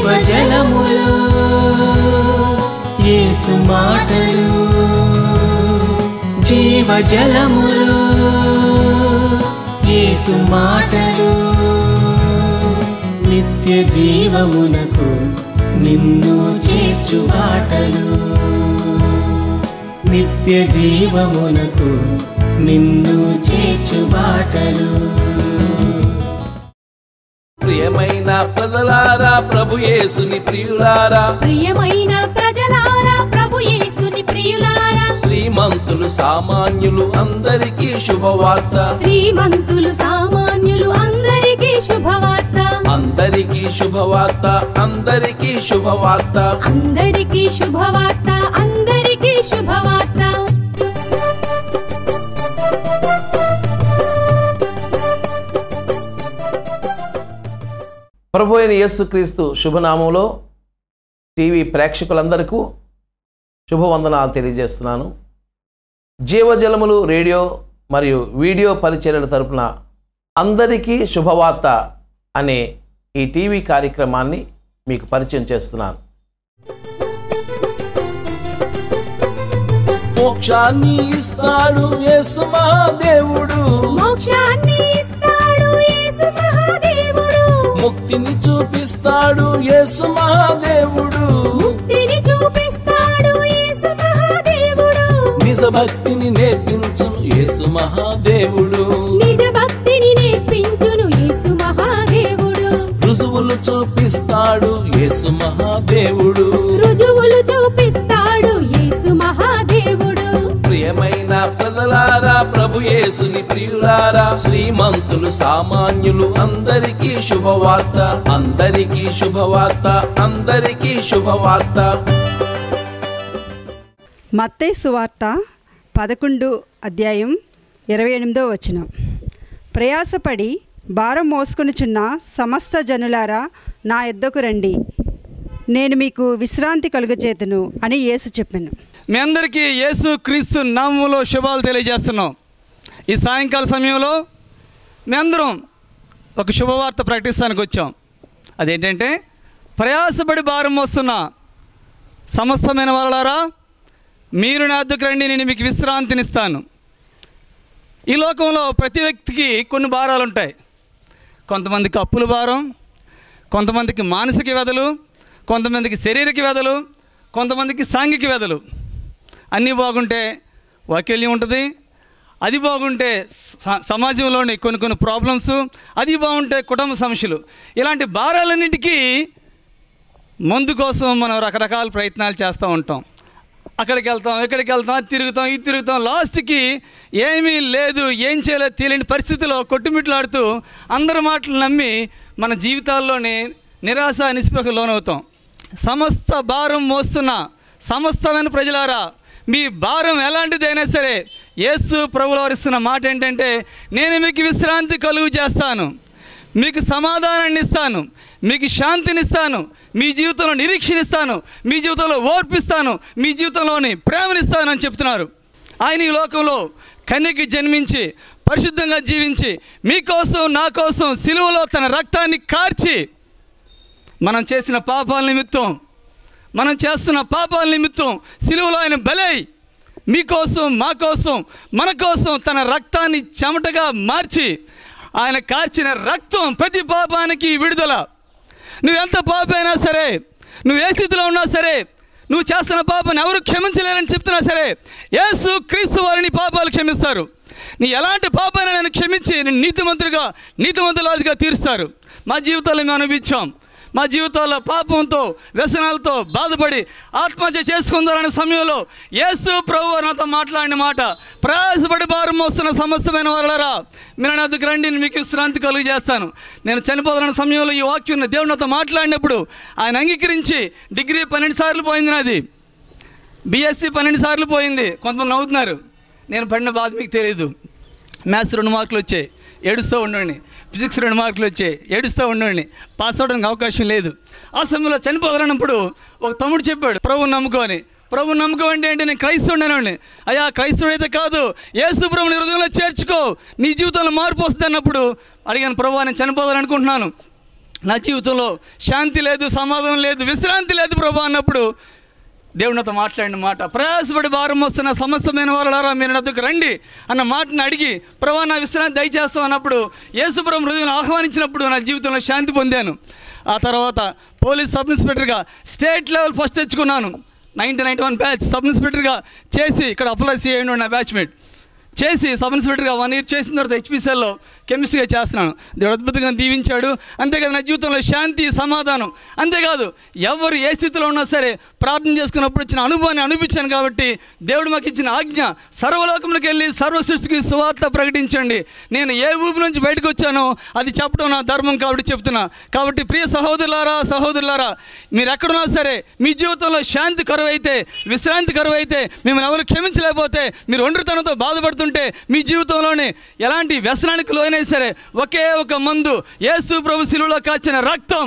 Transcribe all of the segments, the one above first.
జీవజలములు యేసు మాటలు జీవజలములు యేసు మాటలు నిత్య జీవమునకు నిన్ను చేర్చు బాటలు నిత్య జీవమునకు నిన్ను చేర్చు బాటలు ప్రియమైన ప్రజలారా ప్రభు యేసుని ప్రియులారా ప్రియమైన ప్రజలారా ప్రభు యేసుని ప్రియులారా శ్రీమంతులు సామాన్యులు అందరికీ శుభవార్త శ్రీమంతులు సామాన్యులు అందరికీ శుభవార్త అందరికీ శుభవార్త అందరికీ శుభవార్త అందరికీ శుభవార్త అందరికీ శుభవార్త ప్రభు అయిన యేసుక్రీస్తు శుభనామంలో టీవీ ప్రేక్షకులందరికీ శుభవందనాలు తెలియజేస్తున్నాను జీవజలములు రేడియో మరియు వీడియో పరిచర్యల తరపున అందరికీ శుభవార్త అనే ఈ టీవీ కార్యక్రమాన్ని మీకు పరిచయం చేస్తున్నాను మోక్షాన్ని ఇస్తాడు యేసు మహాదేవుడు మోక్షాన్ని ఇస్తాడు యేసు మహాదేవుడు ముక్తిని చూపిస్తాడు యేసు మహాదేవుడు ముక్తిని చూపిస్తాడు యేసు మహాదేవుడు నిజ భక్తిని నేర్పించును యేసు మహాదేవుడు నిజ భక్తిని నేర్పించును యేసు మహాదేవుడు రుజువులు చూపిస్తాడు యేసు మహాదేవుడు రుజువులు చూపిస్తాడు యేసు మహాదేవుడు ప్రియమైన ప్రజలారా ప్రభు యేసుని ప్రియులారా శ్రీమంతులు సామాన్యులు అందరికీ శుభవార్త అందరికీ శుభవార్త అందరికీ శుభవార్త మత్తయి సువార్త పదకొండు అధ్యాయం ఇరవై ఎనిమిదో వచనం ప్రయాసపడి భారం మోసుకొనుచున్న సమస్త జనులారా నా ఎద్దకు రండి నేను మీకు విశ్రాంతి కలుగచేతును అని యేసు చెప్పాను మీ అందరికీ యేసు క్రీస్తు నామంలో శుభాలు తెలియజేస్తున్నాం ఈ సాయంకాల సమయంలో మీ అందరం ఒక శుభవార్త ప్రకటిస్తానికి వచ్చాం అదేంటంటే ప్రయాసపడి భారం మోస్తున్న సమస్తమైన వాళ్ళారా మీరు నా అద్దకు రండి నేను మీకు విశ్రాంతినిస్తాను ఈ లోకంలో ప్రతి వ్యక్తికి కొన్ని భారాలు ఉంటాయి కొంతమందికి అప్పుల భారం కొంతమందికి మానసిక వ్యధలు కొంతమందికి శారీరక వ్యధలు కొంతమందికి సాంఘిక వ్యధలు అన్నీ బాగుంటే వైకల్యం ఉంటుంది అది బాగుంటే స- సమాజంలోని కొన్ని కొన్ని ప్రాబ్లమ్స్ అది బాగుంటే కుటుంబ సమస్యలు ఇలాంటి భారాలన్నింటికీ మందు కోసం మనం రకరకాల ప్రయత్నాలు చేస్తూ ఉంటాం అక్కడికి వెళ్తాం ఇక్కడికి వెళ్తాం అది తిరుగుతాం ఇది తిరుగుతాం లాస్ట్కి ఏమీ లేదు ఏం చేయలేదు తెలియని పరిస్థితిలో కొట్టుమిట్లాడుతూ అందరి మాటలు నమ్మి మన జీవితాల్లోని నిరాశ నిస్పృహకు లోనవుతాం సమస్త భారం మోస్తున్న సమస్తమైన ప్రజలారా మీ భారం ఎలాంటిదైనా సరే యేసు ప్రభులు వారిస్తున్న మాట ఏంటంటే నేను మీకు విశ్రాంతి కలుగు చేస్తాను మీకు సమాధానాన్ని ఇస్తాను మీకు శాంతినిస్తాను మీ జీవితంలో నిరీక్షణిస్తాను మీ జీవితంలో ఓర్పిస్తాను మీ జీవితంలోని ప్రేమనిస్తాను అని చెప్తున్నారు ఆయన ఈ లోకంలో కన్యకి జన్మించి పరిశుద్ధంగా జీవించి మీకోసం నా కోసం సిలువలో తన రక్తాన్ని కార్చి మనం చేసిన పాపాల నిమిత్తం మనం చేస్తున్న పాపాల నిమిత్తం సిలువలో ఆయన బలై మీకోసం మా కోసం మన కోసం తన రక్తాన్ని చెమటగా మార్చి ఆయన కార్చిన రక్తం ప్రతి పాపానికి విడుదల నువ్వు ఎంత పాపైనా సరే నువ్వు ఏ స్థితిలో ఉన్నా సరే నువ్వు చేస్తున్న పాపాన్ని ఎవరు క్షమించలేరని చెప్తున్నా సరే యేసు క్రీస్తు వారిని పాపాలు క్షమిస్తారు నీ ఎలాంటి పాపాన్ని నేను క్షమించి నేను నీతిమంతుడిగా నీతిమంతులాదిగా తీరుస్తారు మా జీవితాల్లో మేము అనుభవించాం మా జీవితాల్లో పాపంతో వ్యసనాలతో బాధపడి ఆత్మహత్య చేసుకుందారనే సమయంలో యేసు ప్రభు నాతో మాట్లాడిన మాట ప్రయాసపడి భారం మోస్తున్న సమస్తమైన వారలరా మీరు నా దగ్గర రండి నేను మీకు విశ్రాంతి కలుగు చేస్తాను నేను చనిపోతున్న సమయంలో ఈ వాక్యం దేవుడు నాతో మాట్లాడినప్పుడు ఆయన అంగీకరించి డిగ్రీ పన్నెండు సార్లు పోయింది నాది బీఎస్సీ పన్నెండు సార్లు పోయింది కొంతమంది నవ్వుతున్నారు నేను పడిన బాధ మీకు తెలియదు మ్యాథ్స్ రెండు మార్కులు వచ్చాయి ఏడుస్తూ ఉండండి ఫిజిక్స్ రెండు మార్కులు వచ్చాయి ఏడుస్తూ ఉండండి పాస్ అవడానికి అవకాశం లేదు ఆ సమయంలో చనిపోగలనప్పుడు ఒక తమ్ముడు చెప్పాడు ప్రభు నమ్ముకొని ప్రభు నమ్మకం అంటే ఏంటి నేను క్రైస్తవుడేనండి అయ్యా క్రైస్తవుడైతే కాదు యేసు ప్రభుని హృదయంలో చేర్చుకో నీ జీవితంలో మార్పు వస్తుంది అన్నప్పుడు అడిగాను ప్రభు నేను చనిపోవాలనుకుంటున్నాను నా జీవితంలో శాంతి లేదు సమాధానం లేదు విశ్రాంతి లేదు ప్రభా అన్నప్పుడు దేవుడు నాతో మాట్లాడిన మాట ప్రయాసపడి భారం వస్తున్న సమస్తమైన వాళ్ళారా మీరు నా దగ్గర రండి అన్న మాటను అడిగి ప్రభా నా విశ్రాంతి దయచేస్తాం అన్నప్పుడు యేసుపురం హృదయం ఆహ్వానించినప్పుడు నా జీవితంలో శాంతి పొందాను ఆ తర్వాత పోలీస్ సబ్ ఇన్స్పెక్టర్గా స్టేట్ లెవెల్ ఫస్ట్ తెచ్చుకున్నాను nineteen ninety one batch sub ఇన్స్పెక్టర్గా చేసి ఇక్కడ అప్లై చేయండి నా బ్యాచ్మేట్ చేసి సబ్ ఇన్స్పెక్టర్గా వన్ ఇయర్ చేసిన తర్వాత హెచ్పిసిఎల్లో కెమిస్ట్రీగా చేస్తున్నాను దేవుడు అద్భుతంగా దీవించాడు అంతేకాదు నా జీవితంలో శాంతి సమాధానం అంతేకాదు ఎవరు ఏ స్థితిలో ఉన్నా సరే ప్రార్థన చేసుకున్నప్పుడు వచ్చిన అనుభవాన్ని అనిపించాను కాబట్టి దేవుడు మాకు ఇచ్చిన ఆజ్ఞ సర్వలోకంలోకి వెళ్ళి సర్వ సృష్టికి సువార్త ప్రకటించండి నేను ఏ ఊపి నుంచి బయటకు వచ్చానో అది చెప్పడం నా ధర్మం కాబట్టి చెప్తున్నా కాబట్టి ప్రియ సహోదరులారా సహోదరులారా మీరు ఎక్కడున్నా సరే మీ జీవితంలో శాంతి కరువైతే విశ్రాంతి కరువైతే మిమ్మల్ని ఎవరు క్షమించలేకపోతే మీరు ఒంటరితనంతో బాధపడుతుంటే మీ జీవితంలోనే ఎలాంటి వ్యసనానికి లోనైనా సరే ఒకే ఒక మందు యేసు ప్రభు శిలువలో కాచిన రక్తం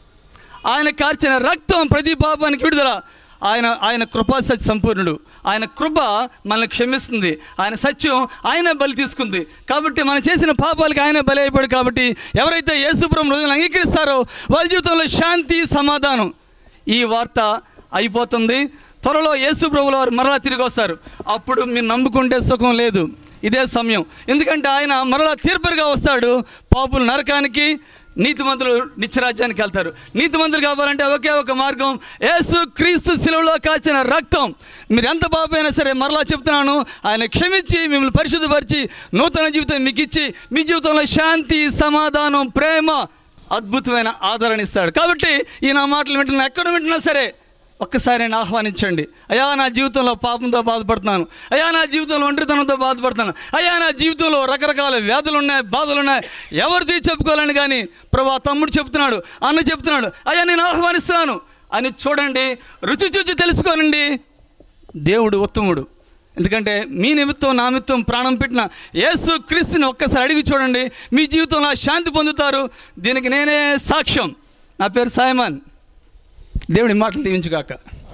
ఆయన కార్చిన రక్తం ప్రతి పాపానికి విడుదల ఆయన ఆయన కృపా సత్య సంపూర్ణుడు ఆయన కృప మనల్ని క్షమిస్తుంది ఆయన సత్యం ఆయన బలి తీసుకుంది కాబట్టి మనం చేసిన పాపాలకి ఆయన బలి అయిపోయాడు కాబట్టి ఎవరైతే యేసుపురం రోజులు అంగీకరిస్తారో వాళ్ళ జీవితంలో శాంతి సమాధానం ఈ వార్త అయిపోతుంది త్వరలో యేసు ప్రభుల వారు మరలా తిరిగి వస్తారు అప్పుడు మీరు నమ్ముకుంటే సుఖం లేదు ఇదే సమయం ఎందుకంటే ఆయన మరలా తీర్పరిగా వస్తాడు పాపులు నరకానికి నీతిమంతులు నిత్యరాజ్యానికి వెళ్తారు నీతిమంతులు కావాలంటే ఒకే ఒక మార్గం యేసు క్రీస్తు శిలువలో కాచిన రక్తం మీరు ఎంత పాపైనా సరే మరలా చెప్తున్నాను ఆయన క్షమించి మిమ్మల్ని పరిశుద్ధపరిచి నూతన జీవితం మీకు ఇచ్చి మీ జీవితంలో శాంతి సమాధానం ప్రేమ అద్భుతమైన ఆదరణ ఇస్తాడు కాబట్టి ఈ నా మాటలు వింటున్నా ఎక్కడ వింటున్నా సరే ఒక్కసారి నేను ఆహ్వానించండి అయ్యా నా జీవితంలో పాపంతో బాధపడుతున్నాను అయ్యా నా జీవితంలో ఒంటరితనంతో బాధపడుతున్నాను అయ్యా నా జీవితంలో రకరకాల వ్యాధులు ఉన్నాయి బాధలు ఉన్నాయి ఎవరిది చెప్పుకోవాలని కానీ ప్రభా తమ్ముడు చెప్తున్నాడు అన్న చెప్తున్నాడు అయ్యా నేను ఆహ్వానిస్తున్నాను అని చూడండి రుచి చూచి తెలుసుకోనండి దేవుడు ఉత్తముడు ఎందుకంటే మీ నిమిత్తం నా నిమిత్తం ప్రాణం పెట్టిన యేసు క్రీస్తుని ఒక్కసారి అడిగి చూడండి మీ జీవితంలో శాంతి పొందుతారు దీనికి నేనే సాక్ష్యం నా పేరు సాయమాన్ దేవుడి మాటలు దీవించుగాక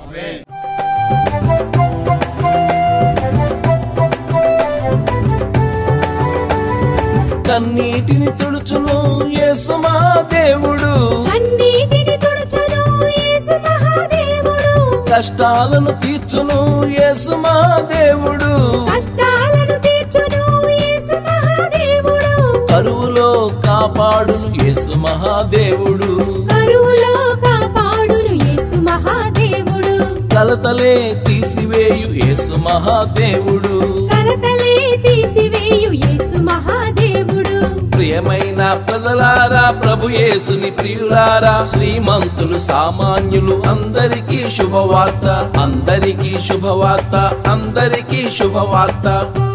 కన్నీటిని తుడుచును యేసు మహాదేవుడు అన్నిటిని తుడుచును యేసు మహాదేవుడు కష్టాలను తీర్చును యేసు మహాదేవుడు కష్టాలను తీర్చును యేసు మహాదేవుడు కరువులో కాపాడును యేసు మహాదేవుడు కరువులో కాపాడును యేసు మహాదేవుడు కలతలే తీసివేయు యేసు మహాదేవుడు కలతలే తీసివేయు యేసు మహాదేవుడు ప్రియమైన ప్రజలారా ప్రభు యేసుని ప్రియులారా శ్రీమంతులు సామాన్యులు అందరికీ శుభవార్త అందరికీ శుభవార్త అందరికీ శుభవార్త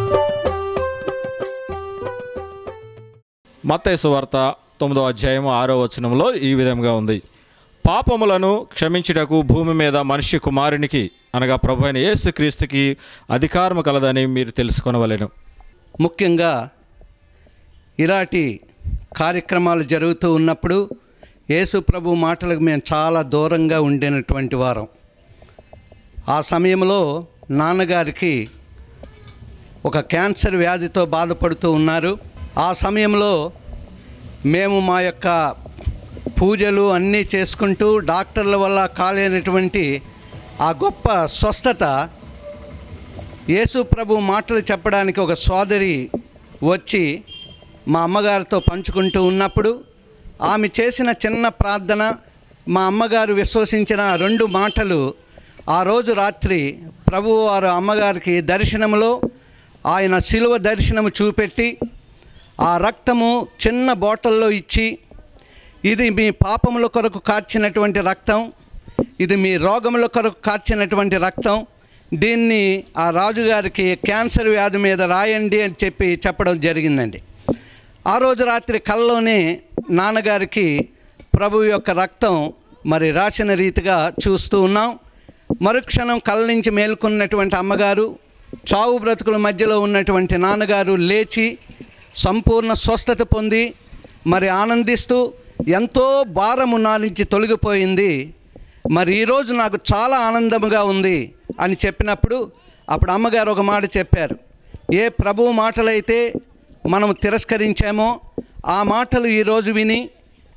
మత్తైసు వార్త తొమ్మిదో అధ్యాయం ఆరో వచనంలో ఈ విధంగా ఉంది పాపములను క్షమించుటకు భూమి మీద మనిషి కుమారునికి అనగా ప్రభు అయిన యేసుక్రీస్తుకి అధికారము కలదని మీరు తెలుసుకొనవలెను ముఖ్యంగా ఇలాంటి కార్యక్రమాలు జరుగుతూ ఉన్నప్పుడు యేసు ప్రభు మాటలకు మేము చాలా దూరంగా ఉండినటువంటి వారం ఆ సమయంలో నాన్నగారికి ఒక క్యాన్సర్ వ్యాధితో బాధపడుతూ ఉన్నారు ఆ సమయంలో మేము మా యొక్క పూజలు అన్నీ చేసుకుంటూ డాక్టర్ల వల్ల కాలేనటువంటి ఆ గొప్ప స్వస్థత యేసు ప్రభు మాటలు చెప్పడానికి ఒక సోదరి వచ్చి మా అమ్మగారితో పంచుకుంటూ ఉన్నప్పుడు ఆమె చేసిన చిన్న ప్రార్థన మా అమ్మగారు విశ్వసించిన రెండు మాటలు ఆ రోజు రాత్రి ప్రభు వారు అమ్మగారికి దర్శనములో ఆయన శిలువ దర్శనము చూపెట్టి ఆ రక్తము చిన్న బాటిల్లో ఇచ్చి ఇది మీ పాపముల కొరకు కార్చినటువంటి రక్తం ఇది మీ రోగముల కొరకు కార్చినటువంటి రక్తం దీన్ని ఆ రాజుగారికి క్యాన్సర్ వ్యాధి మీద రాయండి అని చెప్పి చెప్పడం జరిగిందండి ఆ రోజు రాత్రి కల్లోనే నాన్నగారికి ప్రభు యొక్క రక్తం మరి రాసిన రీతిగా చూస్తూ ఉన్నాం మరుక్షణం కళ్ళ నుంచి మేల్కొన్నటువంటి అమ్మగారు చావు బ్రతుకుల మధ్యలో ఉన్నటువంటి నాన్నగారు లేచి సంపూర్ణ స్వస్థత పొంది మరి ఆనందిస్తూ ఎంతో భారము నా నుంచి తొలగిపోయింది మరి ఈరోజు నాకు చాలా ఆనందముగా ఉంది అని చెప్పినప్పుడు అప్పుడు అమ్మగారు ఒక మాట చెప్పారు ఏ ప్రభువు మాటలైతే మనం తిరస్కరించామో ఆ మాటలు ఈరోజు విని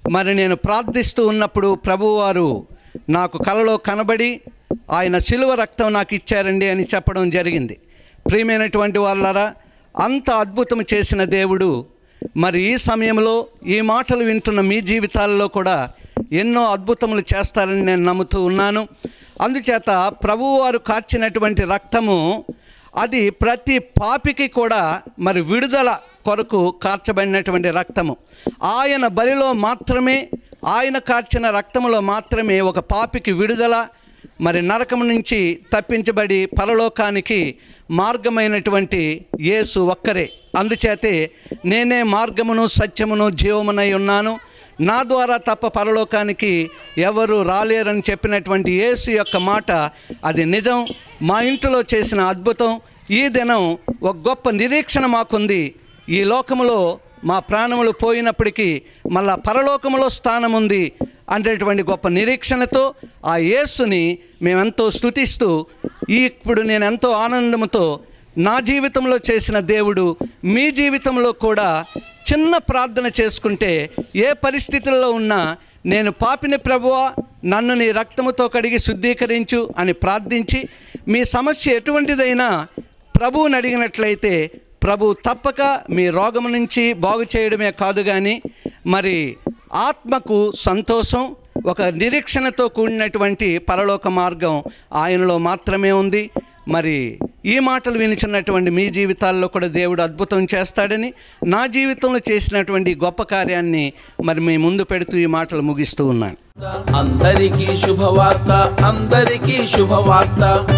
మరి నేను ప్రార్థిస్తూ ఉన్నప్పుడు ప్రభువారు నాకు కలలో కనబడి ఆయన శిలువ రక్తం నాకు ఇచ్చారండి అని చెప్పడం జరిగింది ప్రియమైనటువంటి వాళ్ళరా అంత అద్భుతం చేసిన దేవుడు మరి ఈ సమయంలో ఈ మాటలు వింటున్న మీ జీవితాల్లో కూడా ఎన్నో అద్భుతములు చేస్తారని నేను నమ్ముతూ ఉన్నాను అందుచేత ప్రభువారు కార్చినటువంటి రక్తము అది ప్రతి పాపికి కూడా మరి విడుదల కొరకు కార్చబడినటువంటి రక్తము ఆయన బలిలో మాత్రమే ఆయన కార్చిన రక్తములో మాత్రమే ఒక పాపికి విడుదల మరి నరకం నుంచి తప్పించబడి పరలోకానికి మార్గమైనటువంటి యేసు ఒక్కరే అందుచేతే నేనే మార్గమును సత్యమును జీవమునై ఉన్నాను నా ద్వారా తప్ప పరలోకానికి ఎవరు రాలేరని చెప్పినటువంటి యేసు యొక్క మాట అది నిజం మా ఇంటిలో చేసిన అద్భుతం ఈ దినం ఒక గొప్ప నిరీక్షణ మాకుంది ఈ లోకములో మా ప్రాణములు పోయినప్పటికీ మళ్ళా పరలోకములో స్థానం ఉంది అనేటువంటి గొప్ప నిరీక్షణతో ఆ యేసుని మేమెంతో స్థుతిస్తూ ఈ ఇప్పుడు నేను ఎంతో ఆనందముతో నా జీవితంలో చేసిన దేవుడు మీ జీవితంలో కూడా చిన్న ప్రార్థన చేసుకుంటే ఏ పరిస్థితుల్లో ఉన్నా నేను పాపిని ప్రభువా నన్ను నీ రక్తముతో కడిగి శుద్ధీకరించు అని ప్రార్థించి మీ సమస్య ఎటువంటిదైనా ప్రభువుని అడిగినట్లయితే ప్రభు తప్పక మీ రోగం నుంచి బాగు చేయడమే కాదు కానీ మరి ఆత్మకు సంతోషం ఒక నిరీక్షణతో కూడినటువంటి పరలోక మార్గం ఆయనలో మాత్రమే ఉంది మరి ఈ మాటలు వినిచున్నటువంటి మీ జీవితాల్లో కూడా దేవుడు అద్భుతం చేస్తాడని నా జీవితంలో చేసినటువంటి గొప్ప కార్యాన్ని మరి మీ ముందు పెడుతూ ఈ మాటలు ముగిస్తూ ఉన్నాను అందరికీ శుభవార్త అందరికీ శుభవార్త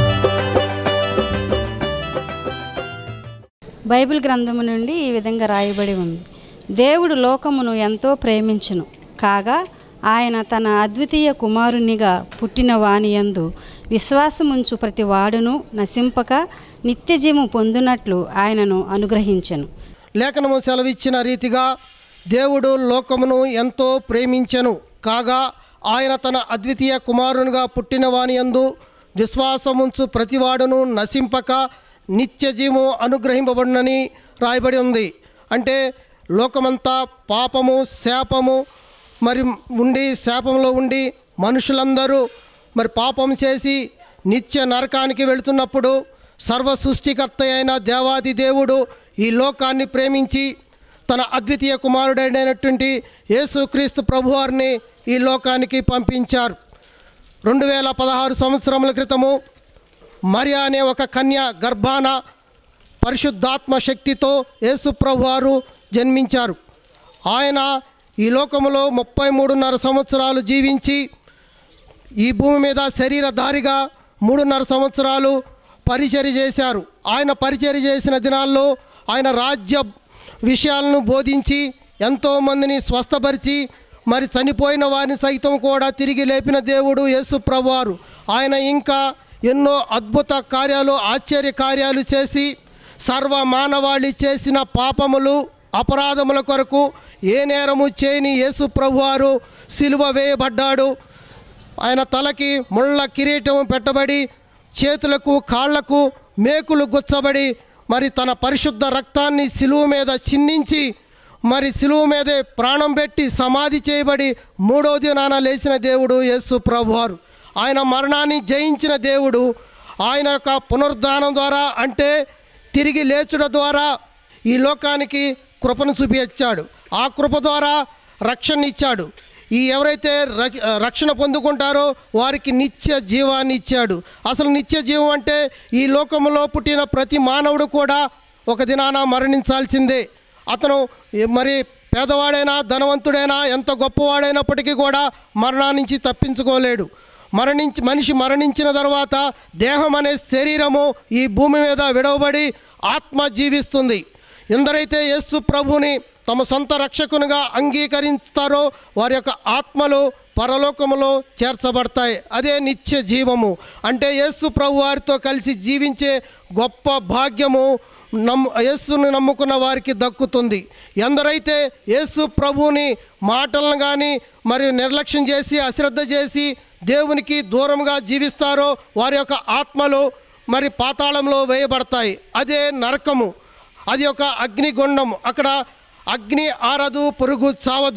బైబిల్ గ్రంథము నుండి ఈ విధంగా రాయబడి ఉంది దేవుడు లోకమును ఎంతో ప్రేమించును కాగా ఆయన తన అద్వితీయ కుమారునిగా పుట్టిన వానియందు విశ్వాసముంచు ప్రతి వాడును నశింపక నిత్యజీము పొందునట్లు ఆయనను అనుగ్రహించెను లేఖనము సెలవిచ్చిన రీతిగా దేవుడు లోకమును ఎంతో ప్రేమించెను కాగా ఆయన తన అద్వితీయ కుమారునిగా పుట్టిన వానియందు విశ్వాసముంచు ప్రతివాడును నశింపక నిత్యజీము అనుగ్రహింపబడినని రాయబడి ఉంది అంటే లోకమంతా పాపము శాపము మరి ఉండి శాపంలో ఉండి మనుషులందరూ మరి పాపం చేసి నిత్య నరకానికి వెళుతున్నప్పుడు సర్వ సృష్టికర్త అయిన దేవాది దేవుడు ఈ లోకాన్ని ప్రేమించి తన అద్వితీయ కుమారుడైనటువంటి యేసుక్రీస్తు ప్రభువారిని ఈ లోకానికి పంపించారు రెండు వేల పదహారు సంవత్సరముల క్రితము మరియా అనే ఒక కన్య గర్భాన పరిశుద్ధాత్మ శక్తితో యేసు ప్రభువారు జన్మించారు ఆయన ఈ లోకములో ముప్పై మూడున్నర సంవత్సరాలు జీవించి ఈ భూమి మీద శరీరధారిగా మూడున్నర సంవత్సరాలు పరిచర్య చేశారు ఆయన పరిచర్య చేసిన దినాల్లో ఆయన రాజ్య విషయాలను బోధించి ఎంతోమందిని స్వస్థపరిచి మరి చనిపోయిన వారిని సైతం కూడా తిరిగి లేపిన దేవుడు యేసు ప్రభువారు ఆయన ఇంకా ఎన్నో అద్భుత కార్యాలు ఆశ్చర్య కార్యాలు చేసి సర్వ మానవాళి చేసిన పాపములు అపరాధముల కొరకు ఏ నేరము చేయని యేసు ప్రభువారు సిలువ వేయబడ్డాడు ఆయన తలకి ముళ్ళ కిరీటం పెట్టబడి చేతులకు కాళ్లకు మేకులు గుచ్చబడి మరి తన పరిశుద్ధ రక్తాన్ని సిలువ మీద చిందించి మరి సిలువ మీదే ప్రాణం పెట్టి సమాధి చేయబడి మూడో దినాన లేచిన దేవుడు యేసు ప్రభువారు ఆయన మరణాన్ని జయించిన దేవుడు ఆయన యొక్క పునరుద్ధానం ద్వారా అంటే తిరిగి లేచుట ద్వారా ఈ లోకానికి కృపను చూపించాడు ఆ కృప ద్వారా రక్షణ ఇచ్చాడు ఈ ఎవరైతే రక్- రక్షణ పొందుకుంటారో వారికి నిత్య జీవాన్ని ఇచ్చాడు అసలు నిత్య జీవం అంటే ఈ లోకంలో పుట్టిన ప్రతి మానవుడు కూడా ఒక దినాన మరణించాల్సిందే అతను ఏ- మరి పేదవాడైనా ధనవంతుడైనా ఎంత గొప్పవాడైనప్పటికీ కూడా మరణా నుంచి తప్పించుకోలేడు మరణించి మనిషి మరణించిన తర్వాత దేహం అనే శరీరము ఈ భూమి మీద విడవబడి ఆత్మ జీవిస్తుంది ఎందరైతే యేసు ప్రభుని తమ సొంత రక్షకునిగా అంగీకరిస్తారో వారి యొక్క ఆత్మలు పరలోకములో చేర్చబడతాయి అదే నిత్య జీవము అంటే యేసు ప్రభు వారితో కలిసి జీవించే గొప్ప భాగ్యము నమ్ము యేసుని నమ్ముకున్న వారికి దక్కుతుంది ఎందరైతే యేసు ప్రభువుని మాటలను కానీ మరియు నిర్లక్ష్యం చేసి అశ్రద్ధ చేసి దేవునికి దూరంగా జీవిస్తారో వారి యొక్క ఆత్మలు మరి పాతాళంలో వేయబడతాయి అదే నరకము అది ఒక అగ్నిగుండం అక్కడ అగ్ని ఆరదు పురుగు చావదు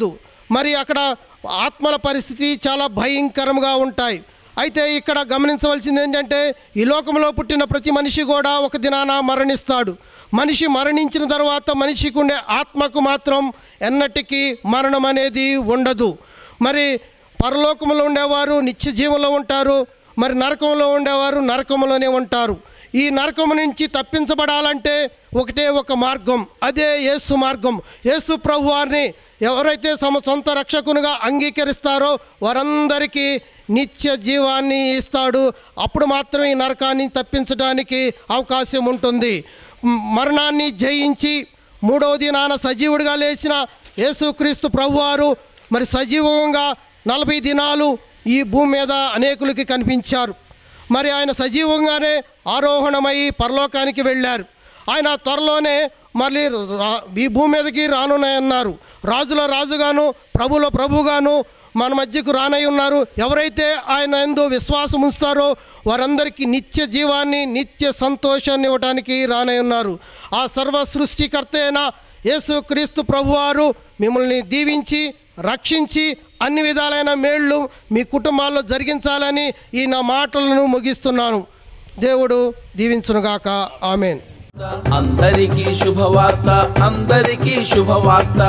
మరి అక్కడ ఆత్మల పరిస్థితి చాలా భయంకరంగా ఉంటాయి అయితే ఇక్కడ గమనించవలసింది ఏంటంటే ఈ లోకంలో పుట్టిన ప్రతి మనిషి కూడా ఒక దినాన మరణిస్తాడు మనిషి మరణించిన తర్వాత మనిషికి ఉండే ఆత్మకు మాత్రం ఎన్నటికీ మరణం అనేది ఉండదు మరి పరలోకంలో ఉండేవారు నిత్య జీవంలో ఉంటారు మరి నరకంలో ఉండేవారు నరకంలోనే ఉంటారు ఈ నరకం నుంచి తప్పించబడాలంటే ఒకటే ఒక మార్గం అదే యేసు మార్గం యేసు ప్రభు వారిని ఎవరైతే తమ సొంత రక్షకునిగా అంగీకరిస్తారో వారందరికీ నిత్య జీవాన్ని ఇస్తాడు అప్పుడు మాత్రమే ఈ నరకాన్ని తప్పించడానికి అవకాశం ఉంటుంది మ్, మరణాన్ని జయించి మూడవ దినాన సజీవుడిగా లేచిన యేసుక్రీస్తు ప్రభువారు మరి సజీవంగా నలభై దినాలు ఈ భూమి మీద అనేకులకి కనిపించారు మరి ఆయన సజీవంగానే ఆరోహణమై పరలోకానికి వెళ్ళారు ఆయన త్వరలోనే మళ్ళీ రా- ఈ భూమి మీదకి రానున్నాయన్నారు రాజుల రాజుగాను ప్రభుల ప్రభుగాను మన మధ్యకు రానై ఉన్నారు ఎవరైతే ఆయన ఎందు విశ్వాసం ఉంచుతారో వారందరికీ నిత్య జీవాన్ని నిత్య సంతోషాన్ని ఇవ్వడానికి రానై ఉన్నారు ఆ సర్వ సృష్టికర్త అయిన యేసు క్రీస్తు ప్రభువారు మిమ్మల్ని దీవించి రక్షించి అన్ని విధాలైన మేళ్ళు మీ కుటుంబాల్లో జరిగించాలని ఈ నా మాటలను ముగిస్తున్నాను దేవుడు దీవించునుగాక ఆమెన్ అందరికీ శుభవార్త అందరికీ శుభవార్త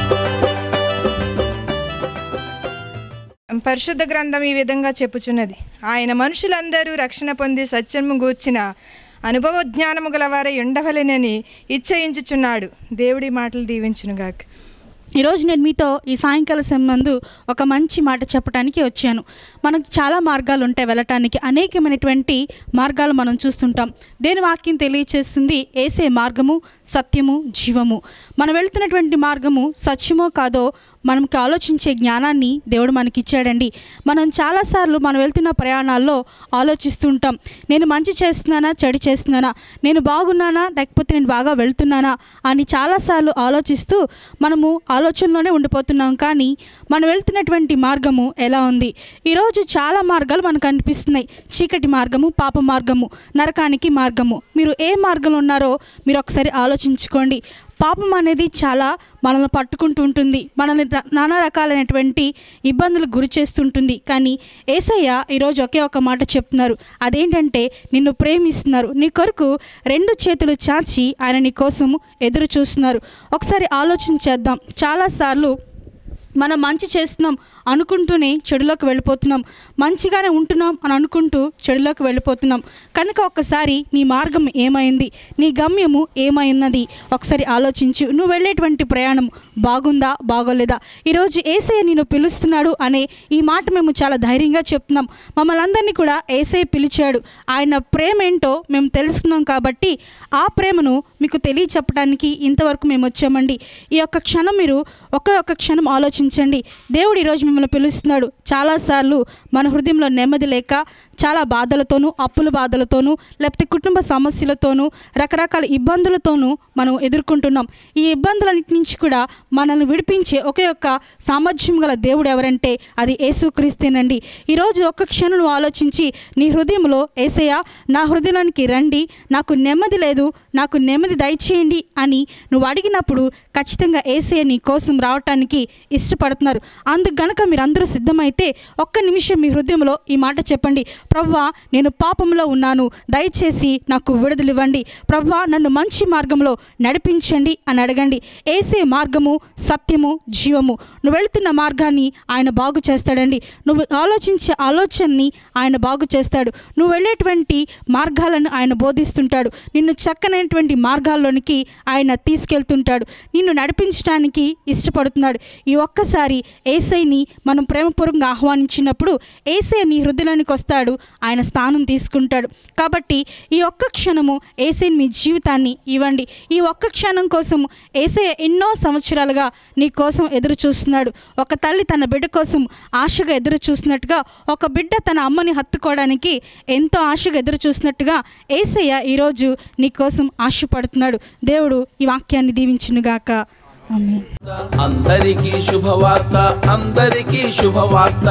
పరిశుద్ధ గ్రంథం ఈ విధంగా చెప్పుచున్నది ఆయన మనుషులందరూ రక్షణ పొంది సత్యము గూర్చిన అనుభవ జ్ఞానము గలవారై ఉండవలెనని ఇచ్చయించుచున్నాడు దేవుడి మాటలు దీవించునుగాక ఈరోజు నేను మీతో ఈ సాయంకాల సంబంధు ఒక మంచి మాట చెప్పడానికి వచ్చాను మనకు చాలా మార్గాలు ఉంటాయి వెళ్ళటానికి అనేకమైనటువంటి మార్గాలు మనం చూస్తుంటాం దేని వాక్యం తెలియచేస్తుంది ఏసే మార్గము సత్యము జీవము మనం వెళ్తున్నటువంటి మార్గము సత్యమో కాదో మనకి ఆలోచించే జ్ఞానాన్ని దేవుడు మనకి ఇచ్చాడండి మనం చాలాసార్లు మనం వెళ్తున్న ప్రయాణాల్లో ఆలోచిస్తుంటాం నేను మంచి చేస్తున్నానా చెడు చేస్తున్నానా నేను బాగున్నానా లేకపోతే నేను బాగా వెళ్తున్నానా అని చాలాసార్లు ఆలోచిస్తూ మనము ఆలోచనలోనే ఉండిపోతున్నాం కానీ మనం వెళ్తున్నటువంటి మార్గము ఎలా ఉంది ఈరోజు చాలా మార్గాలు మనకు అనిపిస్తున్నాయి చీకటి మార్గము పాప మార్గము నరకానికి మార్గము మీరు ఏ మార్గంలో ఉన్నారో మీరు ఒకసారి ఆలోచించుకోండి పాపం అనేది చాలా మనల్ని పట్టుకుంటూ ఉంటుంది మనల్ని ర- నానా రకాలైనటువంటి ఇబ్బందులకు గురి చేస్తుంటుంది కానీ ఏసయ్య ఈరోజు ఒకే ఒక మాట చెప్తున్నారు అదేంటంటే నిన్ను ప్రేమిస్తున్నారు నీ కొరకు రెండు చేతులు చాచి ఆయన నీ కోసం ఎదురు చూస్తున్నారు ఒకసారి ఆలోచించేద్దాం చాలాసార్లు మనం మంచి చేస్తున్నాం అనుకుంటూనే చెడులోకి వెళ్ళిపోతున్నాం మంచిగానే ఉంటున్నాం అని అనుకుంటూ చెడులోకి వెళ్ళిపోతున్నాం కనుక ఒక్కసారి నీ మార్గం ఏమైంది నీ గమ్యము ఏమైన్నది ఒకసారి ఆలోచించు నువ్వు వెళ్ళేటువంటి ప్రయాణం బాగుందా బాగోలేదా ఈరోజు ఏసయ్య నేను పిలుస్తున్నాడు అనే ఈ మాట మేము చాలా ధైర్యంగా చెప్తున్నాం మమ్మల్ని అందరినీ కూడా ఏసయ్య పిలిచాడు ఆయన ప్రేమ ఏంటో మేము తెలుసుకున్నాం కాబట్టి ఆ ప్రేమను మీకు తెలియచెప్పడానికి ఇంతవరకు మేము వచ్చామండి ఈ యొక్క క్షణం మీరు ఒకే ఒక్క క్షణం ఆలోచించండి దేవుడు ఈరోజు మిమ్మల్ని పిలుస్తున్నాడు చాలాసార్లు మన హృదయంలో నెమ్మది లేక చాలా బాధలతోనూ అప్పుల బాధలతోనూ లేకపోతే కుటుంబ సమస్యలతోనూ రకరకాల ఇబ్బందులతోనూ మనం ఎదుర్కొంటున్నాం ఈ ఇబ్బందులన్నిటి నుంచి కూడా మనల్ని విడిపించే ఒకే ఒక్క సామర్థ్యం గల దేవుడు ఎవరంటే అది యేసుక్రీస్తేనండి ఈరోజు ఒక్క క్షణం నువ్వు ఆలోచించి నీ హృదయంలో ఏసయ్య నా హృదయానికి రండి నాకు నెమ్మది లేదు నాకు నెమ్మది దయచేయండి అని నువ్వు అడిగినప్పుడు ఖచ్చితంగా ఏసయ్య నీ కోసం రావటానికి ఇష్టపడుతున్నారు అందుకు గనక మీరందరూ సిద్ధమైతే ఒక్క నిమిషం మీ హృదయంలో ఈ మాట చెప్పండి ప్రవ్వా నేను పాపంలో ఉన్నాను దయచేసి నాకు విడుదలివ్వండి ప్రవ్వా నన్ను మంచి మార్గంలో నడిపించండి అని అడగండి ఏసే మార్గము సత్యము జీవము నువ్వు వెళుతున్న మార్గాన్ని ఆయన బాగు చేస్తాడండి నువ్వు ఆలోచించే ఆలోచనని ఆయన బాగు చేస్తాడు నువ్వు వెళ్ళేటువంటి మార్గాలను ఆయన బోధిస్తుంటాడు నిన్ను చక్కనైనటువంటి మార్గాల్లోనికి ఆయన తీసుకెళ్తుంటాడు నిన్ను నడిపించడానికి ఇష్టపడుతున్నాడు ఈ ఒక్కసారి ఏసైని మనం ప్రేమపూర్వకంగా ఆహ్వానించినప్పుడు ఏసై నీ హృదయానికి వస్తాడు ఆయన స్థానం తీసుకుంటాడు కాబట్టి ఈ ఒక్క క్షణము ఏసైని మీ జీవితాన్ని ఇవ్వండి ఈ ఒక్క క్షణం కోసం ఏసయ్య ఎన్నో సంవత్సరాలుగా నీ కోసం ఎదురు చూస్తున్నాడు ఒక తల్లి తన బిడ్డ కోసం ఆశగా ఎదురు చూసినట్టుగా ఒక బిడ్డ తన అమ్మని హత్తుకోవడానికి ఎంతో ఆశగా ఎదురు చూసినట్టుగా ఏసయ్య ఈరోజు నీ కోసం ఆశపడుతున్నాడు దేవుడు ఈ వాక్యాన్ని దీవించునుగాక ఆమేన్ అందరికీ శుభవార్త అందరికీ శుభవార్త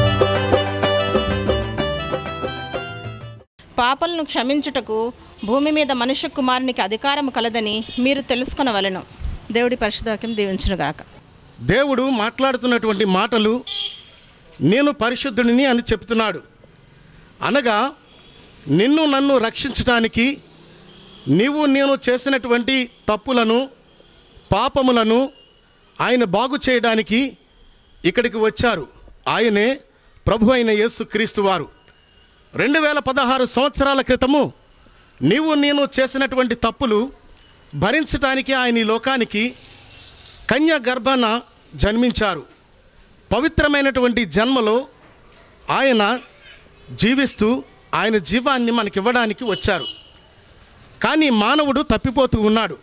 పాపలను క్షమించుటకు భూమి మీద మనుష్య కుమారునికి అధికారం కలదని మీరు తెలుసుకొనవలెను దేవుడి పరిశుధాక్యం దీవించునుగాక దేవుడు మాట్లాడుతున్నటువంటి మాటలు నేను పరిశుద్ధుడిని అని చెప్తున్నాడు అనగా నిన్ను నన్ను రక్షించటానికి నీవు నేను చేసినటువంటి తప్పులను పాపములను ఆయన బాగు చేయడానికి ఇక్కడికి వచ్చారు ఆయనే ప్రభు అయిన యేసు క్రీస్తు వారు రెండు వేల పదహారు సంవత్సరాల క్రితము నీవు నేను చేసినటువంటి తప్పులు భరించటానికి ఆయన ఈ లోకానికి కన్య గర్భాన జన్మించారు పవిత్రమైనటువంటి జన్మలో ఆయన జీవిస్తూ ఆయన జీవాన్ని మనకివ్వడానికి వచ్చారు కానీ మానవుడు తప్పిపోతూ ఉన్నాడు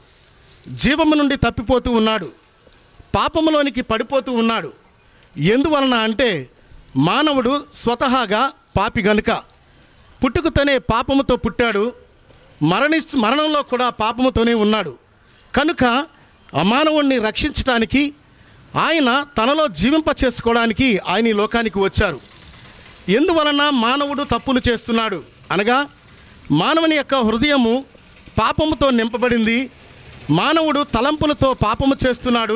జీవము నుండి తప్పిపోతూ ఉన్నాడు పాపములోనికి పడిపోతూ ఉన్నాడు ఎందువలన అంటే మానవుడు స్వతహాగా పాపి గనుక పుట్టుకతోనే పాపముతో పుట్టాడు మరణి మరణంలో కూడా పాపముతోనే ఉన్నాడు కనుక ఆ మానవుణ్ణి రక్షించటానికి ఆయన తనలో జీవింప చేసుకోవడానికి ఆయన ఈ లోకానికి వచ్చారు ఎందువలన మానవుడు తప్పులు చేస్తున్నాడు అనగా మానవుని యొక్క హృదయము పాపముతో నింపబడింది మానవుడు తలంపులతో పాపము చేస్తున్నాడు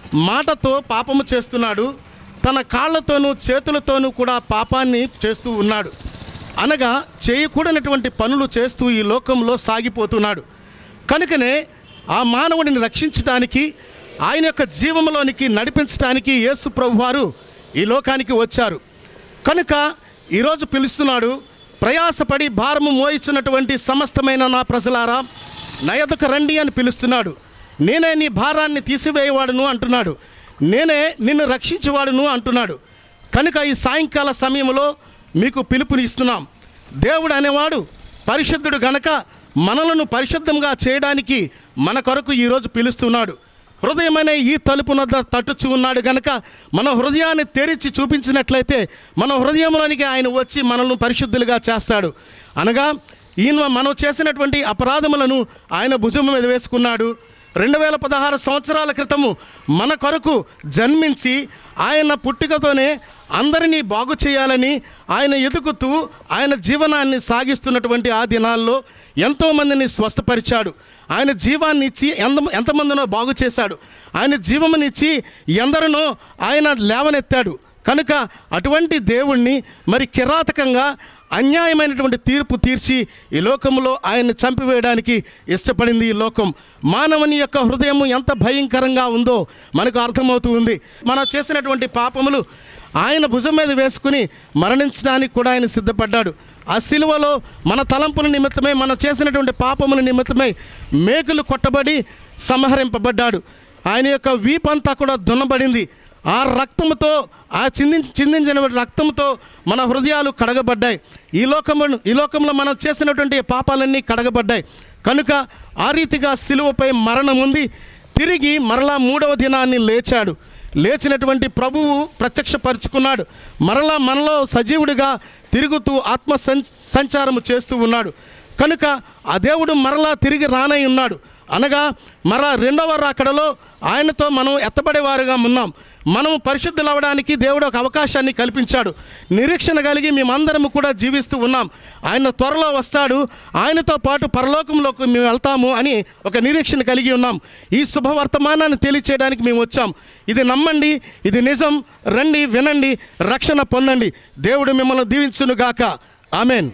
మాటతో పాపము చేస్తున్నాడు తన కాళ్ళతోనూ చేతులతోనూ కూడా పాపాన్ని చేస్తూ ఉన్నాడు అనగా చేయకూడనటువంటి పనులు చేస్తూ ఈ లోకంలో సాగిపోతున్నాడు కనుకనే ఆ మానవుడిని రక్షించడానికి ఆయన యొక్క జీవంలోనికి నడిపించడానికి యేసు ప్రభువారు ఈ లోకానికి వచ్చారు కనుక ఈరోజు పిలుస్తున్నాడు ప్రయాసపడి భారము మోయిస్తున్నటువంటి సమస్తమైన నా ప్రజలారా నా ఎదుక రండి అని పిలుస్తున్నాడు నేనే నీ భారాన్ని తీసివేయవాడును అంటున్నాడు నేనే నిన్ను రక్షించేవాడును అంటున్నాడు కనుక ఈ సాయంకాల సమయంలో మీకు పిలుపుని ఇస్తున్నాం దేవుడు అనేవాడు పరిశుద్ధుడు గనక మనలను పరిశుద్ధంగా చేయడానికి మన కొరకు ఈరోజు పిలుస్తున్నాడు హృదయమనే ఈ తలుపు నద్ద తట్టుచు ఉన్నాడు గనక మన హృదయాన్ని తెరిచి చూపించినట్లయితే మన హృదయంలోనికి ఆయన వచ్చి మనల్ని పరిశుద్ధులుగా చేస్తాడు అనగా ఈయన మనం చేసినటువంటి అపరాధములను ఆయన భుజం మీద వేసుకున్నాడు రెండు వేల పదహారు సంవత్సరాల క్రితము మన కొరకు జన్మించి ఆయన పుట్టుకతోనే అందరినీ బాగు చేయాలని ఆయన ఎదుగుతూ ఆయన జీవనాన్ని సాగిస్తున్నటువంటి ఆ దినాల్లో ఎంతోమందిని స్వస్థపరిచాడు ఆయన జీవాన్ని ఇచ్చి ఎంత ఎంతమందినో బాగు చేశాడు ఆయన జీవమునిచ్చి ఎందరినో ఆయన లేవనెత్తాడు కనుక అటువంటి దేవుణ్ణి మరి కిరాతకంగా అన్యాయమైనటువంటి తీర్పు తీర్చి ఈ లోకంలో ఆయన్ని చంపివేయడానికి ఇష్టపడింది ఈ లోకం మానవుని యొక్క హృదయం ఎంత భయంకరంగా ఉందో మనకు అర్థమవుతూ ఉంది మనం చేసినటువంటి పాపములు ఆయన భుజం మీద వేసుకుని మరణించడానికి కూడా ఆయన సిద్ధపడ్డాడు ఆ సిలువలో మన తలంపుల నిమిత్తమై మనం చేసినటువంటి పాపముల నిమిత్తమై మేకులు కొట్టబడి సంహరింపబడ్డాడు ఆయన యొక్క వీపంతా కూడా దున్నబడింది ఆ రక్తముతో ఆ చిందించి చిందించిన రక్తంతో మన హృదయాలు కడగబడ్డాయి ఈ లోకము ఈ లోకంలో మనం చేసినటువంటి పాపాలన్నీ కడగబడ్డాయి కనుక ఆ రీతిగా సిలువపై మరణం ఉంది తిరిగి మరలా మూడవ దినాన్ని లేచాడు లేచినటువంటి ప్రభువు ప్రత్యక్షపరుచుకున్నాడు మరలా మనలో సజీవుడిగా తిరుగుతూ ఆత్మ సంచ సంచారము చేస్తూ ఉన్నాడు కనుక ఆ దేవుడు మరలా తిరిగి రానై ఉన్నాడు అనగా మరలా రెండవ రాకడలో ఆయనతో మనం ఎత్తబడేవారుగా ఉన్నాం మనం పరిశుద్ధులు అవ్వడానికి దేవుడు ఒక అవకాశాన్ని కల్పించాడు నిరీక్షణ కలిగి మేమందరం కూడా జీవిస్తూ ఉన్నాం ఆయన త్వరలో వస్తాడు ఆయనతో పాటు పరలోకంలోకి మేము వెళ్తాము అని ఒక నిరీక్షణ కలిగి ఉన్నాం ఈ శుభవర్తమానాన్ని తెలియచేయడానికి మేము వచ్చాం ఇది నమ్మండి ఇది నిజం రండి వినండి రక్షణ పొందండి దేవుడు మిమ్మల్ని దీవించునుగాక ఆమెన్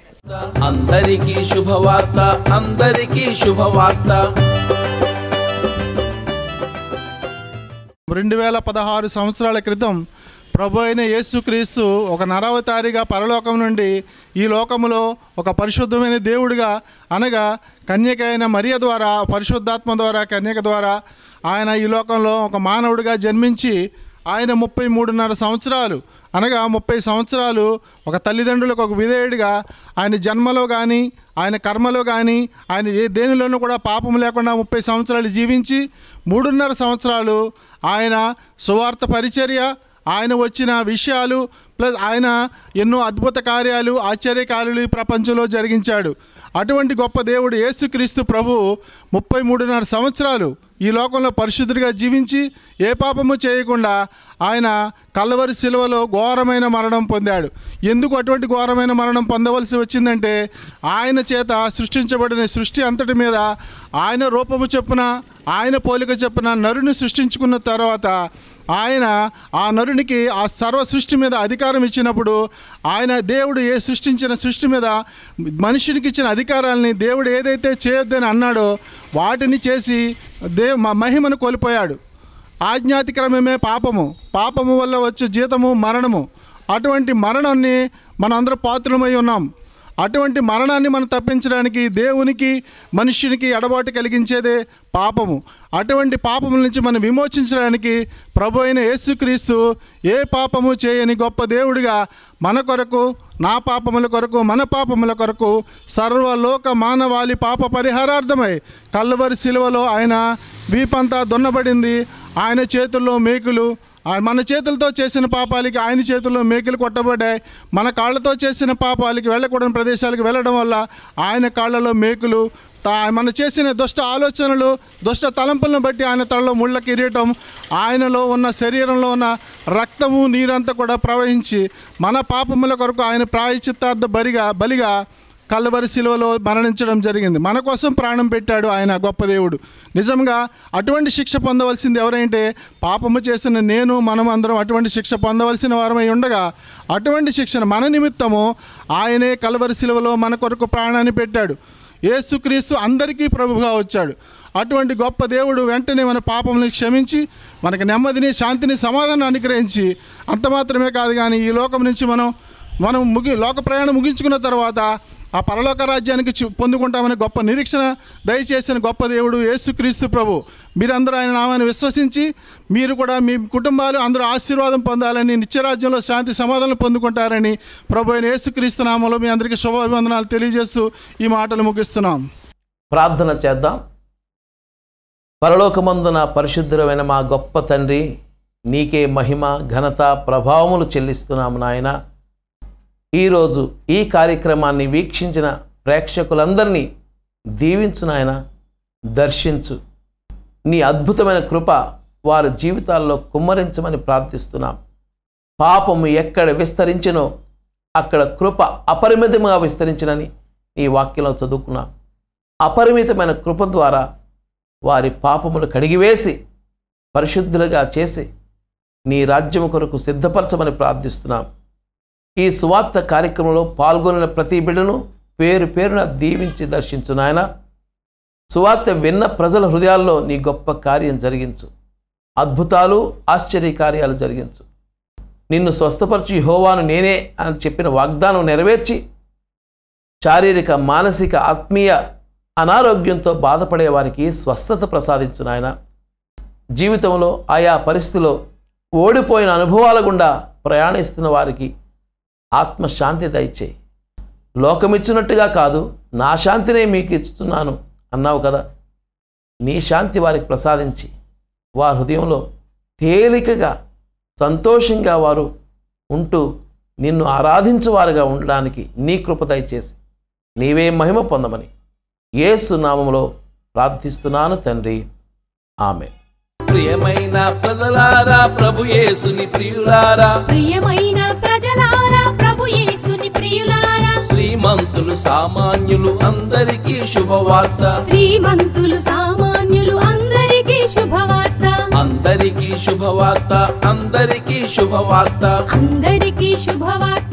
అందరికీ శుభవార్త అందరికీ శుభవార్త రెండు వేల పదహారు సంవత్సరాల క్రితం ప్రభు అయిన యేసుక్రీస్తు ఒక నరవతారిగా పరలోకం నుండి ఈ లోకములో ఒక పరిశుద్ధమైన దేవుడిగా అనగా కన్యక అయిన మరియ ద్వారా పరిశుద్ధాత్మ ద్వారా కన్యక ద్వారా ఆయన ఈ లోకంలో ఒక మానవుడిగా జన్మించి ఆయన ముప్పై మూడున్నర సంవత్సరాలు అనగా ముప్పై సంవత్సరాలు ఒక తల్లిదండ్రులకు ఒక విధేయుడిగా ఆయన జన్మలో కానీ ఆయన కర్మలో కానీ ఆయన ఏ దేనిలోనూ కూడా పాపం లేకుండా ముప్పై సంవత్సరాలు జీవించి మూడున్నర సంవత్సరాలు ఆయన సువార్త పరిచర్య ఆయన వచ్చిన విషయాలు ప్లస్ ఆయన ఎన్నో అద్భుత కార్యాలు ఆశ్చర్య కార్యాలు ఈ ప్రపంచంలో జరిగించాడు అటువంటి గొప్ప దేవుడు యేసుక్రీస్తు ప్రభు ముప్పై మూడున్నర సంవత్సరాలు ఈ లోకంలో పరిశుద్ధుడిగా జీవించి ఏ పాపము చేయకుండా ఆయన కల్లవరి శిలువలో ఘోరమైన మరణం పొందాడు ఎందుకు అటువంటి ఘోరమైన మరణం పొందవలసి వచ్చిందంటే ఆయన చేత సృష్టించబడిన సృష్టి అంతటి మీద ఆయన రూపము చొప్పున ఆయన పోలిక చొప్పున నరుని సృష్టించుకున్న తర్వాత ఆయన ఆ నరునికి ఆ సర్వ సృష్టి మీద అధికారం ఇచ్చినప్పుడు ఆయన దేవుడు ఏ సృష్టించిన సృష్టి మీద మనుషునికి ఇచ్చిన అధికారాలని దేవుడు ఏదైతే చేయొద్దని అన్నాడో వాటిని చేసి దే మ- మహిమను కోల్పోయాడు ఆజ్ఞాతిక్రమమే పాపము పాపము వల్ల వచ్చే జీతము మరణము అటువంటి మరణాన్ని మనందరూ పాత్రమై ఉన్నాం అటువంటి మరణాన్ని మనం తప్పించడానికి దేవునికి మనుష్యునికి ఎడబాటు కలిగించేదే పాపము అటువంటి పాపముల నుంచి మనం విమోచించడానికి ప్రభు అయిన యేసుక్రీస్తు ఏ పాపము చేయని గొప్ప దేవుడిగా మన కొరకు నా పాపముల కొరకు మన పాపముల కొరకు సర్వలోక మానవాళి పాప పరిహారార్థమై కల్వరి శిలువలో ఆయన వీపంతా దున్నబడింది ఆయన చేతుల్లో మేకులు ఆ- మన చేతులతో చేసిన పాపాలకి ఆయన చేతుల్లో మేకులు కొట్టబడ్డాయి మన కాళ్ళతో చేసిన పాపాలకి వెళ్ళకూడని ప్రదేశాలకు వెళ్ళడం వల్ల ఆయన కాళ్ళలో మేకులు తా- మన చేసిన దుష్ట ఆలోచనలు దుష్ట తలంపులను బట్టి ఆయన తలలో ముళ్ళ కిరీటం ఆయనలో ఉన్న శరీరంలో ఉన్న రక్తము నీరంతా కూడా ప్రవహించి మన పాపముల కొరకు ఆయన ప్రాయచిత్తార్థ బరిగా బలిగా కల్లవరి శిలువలో మరణించడం జరిగింది మన కోసం ప్రాణం పెట్టాడు ఆయన గొప్ప దేవుడు నిజంగా అటువంటి శిక్ష పొందవలసింది ఎవరంటే పాపము చేసిన నేను మనం అందరం అటువంటి శిక్ష పొందవలసిన వారమై ఉండగా అటువంటి శిక్షను మన నిమిత్తము ఆయనే కలవరి శిలువలో మన కొరకు ప్రాణాన్ని పెట్టాడు యేసుక్రీస్తు అందరికీ ప్రభుగా వచ్చాడు అటువంటి గొప్ప దేవుడు వెంటనే మన పాపములను క్షమించి మనకు నెమ్మదిని శాంతిని సమాధానం అనుగ్రహించి అంత మాత్రమే కాదు కానీ ఈ లోకం నుంచి మనం మనం ముగి లోక ప్రయాణం ముగించుకున్న తర్వాత ఆ పరలోక రాజ్యానికి చి- పొందుకుంటామనే గొప్ప నిరీక్షణ దయచేసిన గొప్ప దేవుడు యేసుక్రీస్తు ప్రభు మీరందరూ ఆయన నామాన్ని విశ్వసించి మీరు కూడా మీ కుటుంబాలు అందరూ ఆశీర్వాదం పొందాలని నిత్యరాజ్యంలో శాంతి సమాధానం పొందుకుంటారని ప్రభు అయిన యేసుక్రీస్తు నామంలో మీ అందరికీ శుభాభివందనాలు తెలియజేస్తూ ఈ మాటలు ముగిస్తున్నాం ప్రార్థన చేద్దాం పరలోకమందున పరిశుద్ధులమైన మా గొప్ప తండ్రి నీకే మహిమ ఘనత ప్రభావములు చెల్లిస్తున్నాము నాయన ఈరోజు ఈ కార్యక్రమాన్ని వీక్షించిన ప్రేక్షకులందరినీ దీవించు నాయన దర్శించు నీ అద్భుతమైన కృప వారి జీవితాల్లో కుమ్మరించమని ప్రార్థిస్తున్నాం పాపము ఎక్కడ విస్తరించినో అక్కడ కృప అపరిమితంగా విస్తరించినని ఈ వాక్యంలో చదువుకున్నాం అపరిమితమైన కృప ద్వారా వారి పాపములు కడిగివేసి పరిశుద్ధులుగా చేసి నీ రాజ్యము కొరకు సిద్ధపరచమని ప్రార్థిస్తున్నాం ఈ సువార్త కార్యక్రమంలో పాల్గొనిన ప్రతి బిడ్డను పేరు పేరున దీవించి దర్శించు నాయన సువార్త విన్న ప్రజల హృదయాల్లో నీ గొప్ప కార్యం జరిగించు అద్భుతాలు ఆశ్చర్య కార్యాలు జరిగించు నిన్ను స్వస్థపరచు యెహోవాను నేనే అని చెప్పిన వాగ్దానం నెరవేర్చి శారీరక మానసిక ఆత్మీయ అనారోగ్యంతో బాధపడే వారికి స్వస్థత ప్రసాదించు నాయన జీవితంలో ఆయా పరిస్థితిలో ఓడిపోయిన అనుభవాల గుండా ప్రయాణిస్తున్న వారికి ఆత్మశాంతి దయచేయి లోకమిచ్చినట్టుగా కాదు నా శాంతినే మీకు ఇస్తున్నాను అన్నావు కదా నీ శాంతి వారికి ప్రసాదించి వారి హృదయంలో తేలికగా సంతోషంగా వారు ఉంటూ నిన్ను ఆరాధించువారుగా ఉండడానికి నీ కృప దయచేసి నీవే మహిమ పొందమని యేసు నామములో ప్రార్థిస్తున్నాను తండ్రి ఆమె ప్రియమైన ప్రజలారా ప్రభు యేసుని ప్రియులారా ప్రియమైన ప్రజలారా ప్రభు యేసుని ప్రియులారా శ్రీమంతులు సామాన్యులు అందరికీ శుభవార్త శ్రీమంతులు సామాన్యులు అందరికీ శుభవార్త అందరికీ శుభవార్త అందరికీ శుభవార్త అందరికీ శుభవార్త